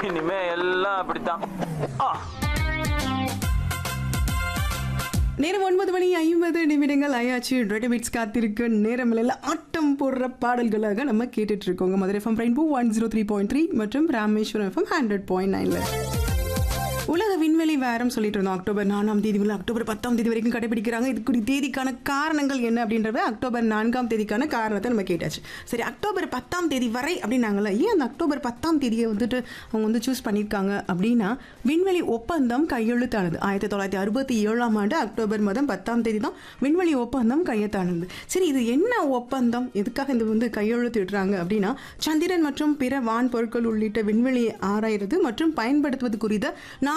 இனிமே எல்லாம் அப்படித்தான் ஆ நேரம் ஒன்பது மணி ஐம்பது நிமிடங்கள் ஆயாச்சு ரெடிமிட்ஸ் காத்திருக்கு நேரம் எல்லாம் ஆட்டம் போடுற பாடல்களாக நம்ம கேட்டுட்டு இருக்கோங்க Madurai FM Rainbow one zero three point three மற்றும் ராமேஸ்வரம் எஃப்எம் ஹண்ட்ரட் பாயிண்ட் நைன்ல உலக விண்வெளி வாரம் சொல்லிட்டு இருந்தோம் அக்டோபர் நாலாம் தேதி முதல் அக்டோபர் பத்தாம் தேதி வரைக்கும் கடைபிடிக்கிறாங்க இதுக்குரிய தேதிக்கான காரணங்கள் என்ன அப்படின்றத அக்டோபர் நான்காம் தேதிக்கான காரணத்தை நம்ம கேட்டாச்சு சரி அக்டோபர் பத்தாம் தேதி வரை அப்படின்னாங்கல்ல ஏன் அந்த அக்டோபர் பத்தாம் தேதியை வந்துட்டு அவங்க வந்து சூஸ் பண்ணியிருக்காங்க அப்படின்னா விண்வெளி ஒப்பந்தம் கையெழுத்தானது ஆயிரத்தி தொள்ளாயிரத்தி அறுபத்தி ஏழாம் ஆண்டு அக்டோபர் மாதம் பத்தாம் தேதி தான் விண்வெளி ஒப்பந்தம் கையெழுத்தானது சரி இது என்ன ஒப்பந்தம் எதுக்காக இந்த வந்து கையெழுத்திடுறாங்க அப்படின்னா சந்திரன் மற்றும் பிற வான் பொருட்கள் உள்ளிட்ட விண்வெளியை ஆராய்றது மற்றும் பயன்படுத்துவது குறித்த